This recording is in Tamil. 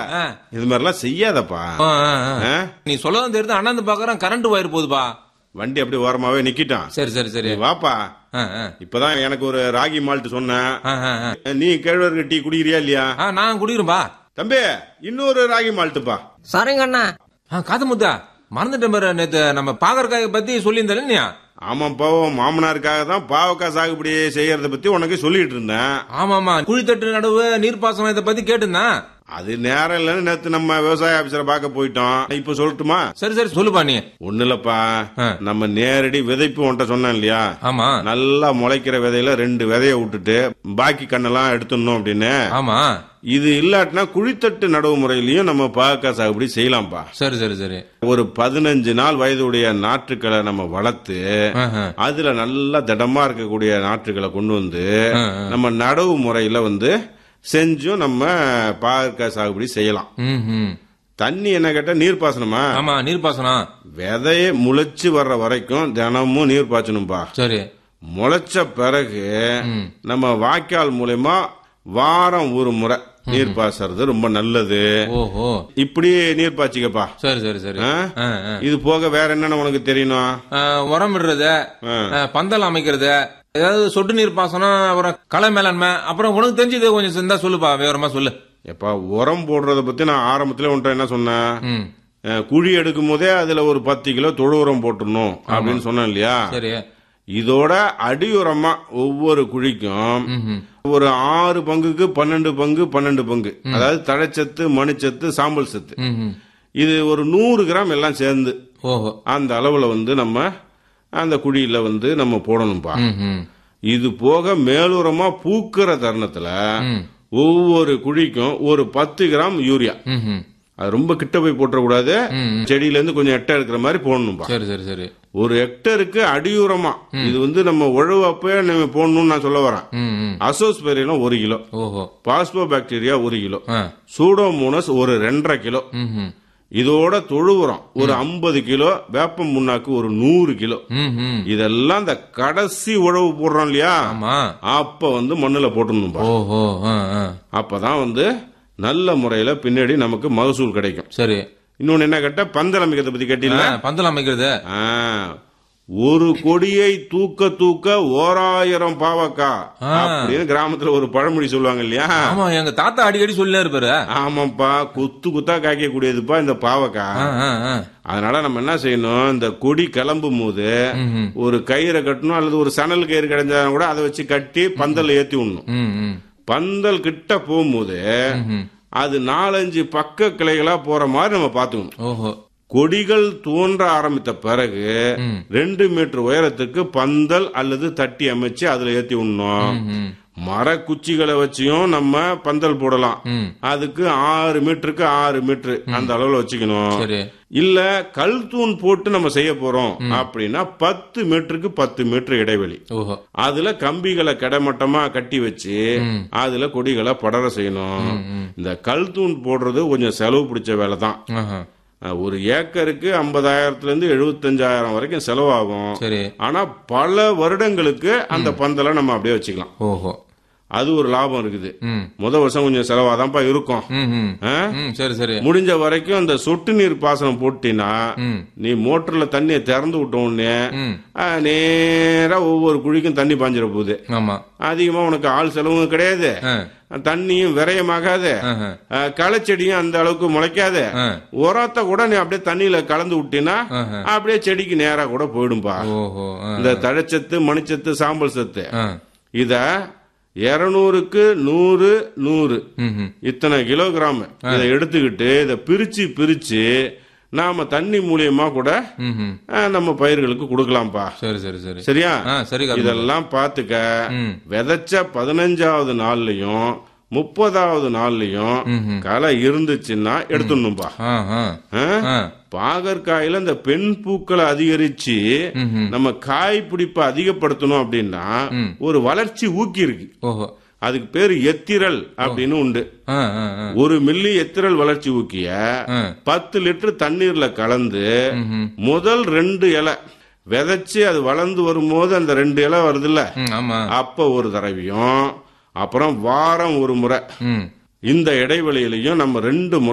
ஆ. இது மாதிரிலாம் செய்யாதப்பா ஆ, ஆ, ஆ. ஆ? நீ சொல்லதான் தெரியுது அண்ணாந்து பாக்குறேன் கரண்ட் ஒயர் போகுதுப்பா வண்டி அப்படி ஓரமாவே நிக்கிட்டான் சரி சரி சரி நீ வாப்பா ஆ, ஆ. இப்பதான் எனக்கு ஒரு ராகி மால்ட் சொன்னேன் ஆ, ஆ, ஆ. நீ கேழ்வரகு டீ குடிக்கிறியா இல்லையா ஆ, நான் குடிக்கிறேன்பா தம்பி இன்னொரு ராகி மால்ட்டுப்பா சரிங்க அண்ணா ஆ, காது முத்தா மறந்துட்டேன் பாரு நேத்து நம்ம பாகற்காய பத்தி சொல்லியிருந்தேன் இல்லையா ஆமாப்பா உன் மாமனாருக்காக தான் பாவக்காய் சாகுபடி செய்யறத பத்தி உனக்கு சொல்லிட்டு இருந்தேன் ஆமாமா குழித்தட்டு நடுவு நீர்ப்பாசனம் இதை பத்தி கேட்டிருந்தேன் அது நேரம் இல்லைன்னு நேத்து நம்ம விவசாய ஆபீசரை பார்க்க போயிட்டோம் இப்ப சொல்லட்டுமா சரி சரி சொல்லுப்பா நீ ஒண்ணு இல்லப்பா ஆ. நம்ம நேரடி விதைப்பு உன்ட்ட சொன்னேன் இல்லையா ஆமா நல்லா முளைக்கிற விதையில ரெண்டு விதைய விட்டுட்டு பாக்கி கண்ணெல்லாம் எடுத்துடணும் அப்படின்னு ஆமா இது இல்லாட்டினா குழித்தட்டு நடவு முறையிலயும் நம்ம பாவக்காய் சாகுபடி செய்யலாம்ப்பா சரி சரி சரி ஒரு பதினஞ்சு நாள் வயதுடைய நாற்றுக்களை நம்ம வளர்த்து ஆஹா. அதுல நல்லா திடமா இருக்கக்கூடிய நாற்றுகளை கொண்டு வந்து ஆ, ஆ. நம்ம நடவு முறையில வந்து செஞ்சும் நம்ம பாவக்காய் சாகுபடி செய்யலாம் ம், ம். தண்ணி என்ன கேட்டா நீர் பாசனமா ஆமா நீர்ப்பாசனம் விதைய முளைச்சு வர்ற வரைக்கும் தினமும் நீர் பாய்ச்சணும்பா சரி முளைச்ச பிறகு ம். நம்ம வாய்க்கால் மூலயமா வாரம் ஒரு முறை நீர் பாய்ச்சறது ரொம்ப நல்லது ஓஹோ இப்படி நீர் பாய்ச்சிக்கப்பா சரி சரி சரி ஆ? ஆ, ஆ. இது போக வேற என்னன்னு உனக்கு தெரியணும் ஆ, உரம் விடுறது ஆ. ஆ, பந்தல் அமைக்கிறது ஏதாவது சொட்டு நீர் பாசனம் அப்புறம் களை மேலாண்மை அப்புறம் உனக்கு தெரிஞ்சது கொஞ்சம் இருந்தா சொல்லுப்பா விவரமா சொல்லு எப்பா உரம் போடுறத பத்தி நான் ஆரம்பத்துல உன்ட்ட என்ன சொன்னேன் ம் அஹ், குழி எடுக்கும் போதே அதுல ஒரு பத்து கிலோ தொழு உரம் போட்டுடணும் அப்படின்னு சொன்னேன் இல்லையா சரி இதோட அடி உரமா ஒவ்வொரு குழிக்கும் ம்ஹும். ஒரு ஆறு பங்குக்கு பன்னெண்டு பங்கு பன்னெண்டு பங்கு அதாவது தழைச்சத்து மணிச்சத்து சாம்பல் சத்து ம்ஹும். இது ஒரு நூறு கிராம் எல்லாம் சேர்ந்து ஓஹோ அந்த அளவுல வந்து நம்ம அந்த குழியில வந்து நம்ம போடணும்பா ம்ஹும். இது போக மேலுரமா பூக்கிற தருணத்துல ம். ஒவ்வொரு குழிக்கும் ஒரு பத்து கிராம் யூரியா ம்ஹும். அது ரொம்ப கிட்ட போய் போட்டுறக்கூடாது ம். செடியில இருந்து கொஞ்சம் எட்ட இருக்கிற மாதிரி போடணும்பா சரி சரி சரி ஒரு ஹெக்டருக்கு அடியுரமா இது வந்து நம்ம உழவு அப்பவே நம்ம போடணும்னு நான் சொல்ல வரேன் ம் ம். அசோஸ்பெரிலம் ஒரு கிலோ ஓஹோ பாஸ்போ பாக்டீரியா ஒரு கிலோ ஆ சூடோமோனஸ் ஒரு ரெண்டரை கிலோ ம்ஹும். இதோட தொழு உரம் ஒரு ஐம்பது கிலோ வேப்பம் முன்னாக்கு ஒரு நூறு கிலோ ம்ஹும். இதெல்லாம் இந்த கடைசி உழவு போடுறோம் இல்லையா ஆமா அப்ப வந்து மண்ணுல போட்டுடணும்பா ஓஹோ ஆ, ஆ. அப்பதான் வந்து நல்ல முறையில பின்னாடி நமக்கு மகசூல் கிடைக்கும் சரி இன்னொன்னு என்ன கேட்ட பந்தல் அமைக்கிறத பத்தி கேட்டீங்களா ஆ, பந்தல் அமைக்கிறது ஆ, ஒரு கொடியை தூக்க தூக்க ஓராயிரம் பாவக்கா ஆ. அப்படின்னு கிராமத்துல ஒரு பழமொழி சொல்லுவாங்க இல்லையா ஆமா எங்க தாத்தா அடிக்கடி சொல்லினே இருப்பாரு ஆமாப்பா குத்து குத்தா காய்க்க கூடியதுப்பா இந்த பாவக்கா ஆ, ஆ, ஆ. அதனால நம்ம என்ன செய்யணும் இந்த கொடி கிளம்பும் போது ம்ஹும். ஒரு கயிறை கட்டணும் அல்லது ஒரு சணல் கயிறு கிடைஞ்சாலும் கூட அதை வச்சு கட்டி பந்தல்ல ஏத்தி விடணும் ம், ம். பந்தல் கிட்ட போகும்போது ம்ஹும். அது நாலஞ்சு பக்க கிளைகளா போற மாதிரி நம்ம பாத்துக்கணும் ஓஹோ கொடிகள் தோன்ற ஆரம்பித்த பிறகு ம். ரெண்டு மீட்டர் உயரத்துக்கு பந்தல் அல்லது தட்டி அமைச்சு அதுல ஏத்தி விடணும் ம், மரக்குச்சிகளை வச்சியும் நம்ம பந்தல் போடலாம் ம். அதுக்கு ஆறு மீட்டருக்கு ஆறு மீட்டர் அந்த அளவுல வச்சுக்கணும் சரி இல்ல கல் தூண் போட்டு நம்ம செய்ய போறோம் அப்படின்னா பத்து மீட்டருக்கு பத்து மீட்டர் இடைவெளி ஓஹோ அதுல கம்பிகளை கிடைமட்டமா கட்டி வச்சு ம். அதுல கொடிகளை படர செய்யணும் இந்த கல் தூண் போடுறது கொஞ்சம் செலவு பிடிச்ச வேலை தான் ஆஹா. அஹ், ஒரு ஏக்கருக்கு ஐம்பதாயிரத்துல இருந்து எழுபத்தஞ்சாயிரம் வரைக்கும் செலவாகும் சரி ஆனா பல வருடங்களுக்கு அந்த பந்தலை நம்ம அப்படியே வச்சுக்கலாம் ஓஹோ அது ஒரு லாபம் இருக்குது ம் முத வருஷம் கொஞ்சம் செலவாதான்ப்பா இருக்கும் ம் ம் ஆ? ம் சரி சரி முடிஞ்ச வரைக்கும் அந்த சொட்டு நீர் பாசனம் போட்டினா ம் நீ மோட்டர்ல தண்ணியை திறந்து விட்ட உடனே ம் ஆ, நேரா ஒவ்வொரு குழிக்கும் தண்ணி பாஞ்சிட போகுது ஆமா அதிகமா உனக்கு ஆள் செலவும் கிடையாது ஆ தண்ணியும் விரயமாகாது ஆஹா. ஆ, களைச்செடியும் அந்த அளவுக்கு முளைக்காது ஆ. உரத்தை கூட நீ அப்படியே தண்ணியில கலந்து விட்டினா ஆஹா. அப்படியே செடிக்கு நேரா கூட போயிடும்பா ஓஹோ ஆ. இந்த தழைச்சத்து மணிச்சத்து சாம்பல் சத்து ஆ இத இருநூறுக்கு நூறு நூறு ம் ம் இத்தனை கிலோகிராம் இதை எடுத்துக்கிட்டு இதை பிரிச்சு பிரிச்சு நாம தண்ணி மூலியமா கூட ம் ம் ஆ, நம்ம பயிர்களுக்கு கொடுக்கலாம்ப்பா சரி சரி சரி சரியா ஆ சரி காது இதெல்லாம் பாத்துக்க ம் விதைச்ச பதினஞ்சாவது நாள்லயும் முப்பதாவது நாள்லயும் ம்ஹும். களை இருந்துச்சுன்னா எடுத்துடணும்பா ஆ ஆ ஆ? ஆ பாகற்காயில இந்த பெண் பூக்களை அதிகரிச்சு ம்ஹும். நம்ம காய் பிடிப்பை அதிகப்படுத்தணும் அப்படின்னா ம். ஒரு வளர்ச்சி ஊக்கி இருக்கு ஓஹோ அதுக்கு பேரு எத்திரல் அப்படின்னு உண்டு ஆ ஆ ஆ ஒரு மில்லி எத்திரல் வளர்ச்சி ஊக்கிய ஆ பத்து லிட்டர் தண்ணீர்ல கலந்து ம்ஹும். முதல் ரெண்டு இலை விதைச்சு அது வளர்ந்து வரும்போது அந்த ரெண்டு இலை வருதுல்ல ம் ஆமா அப்ப ஒரு தடவையும் அப்புறம் வாரம் ஒரு முறை ம் இந்த இடைவெளியிலையும் நம்ம ரெண்டு முறை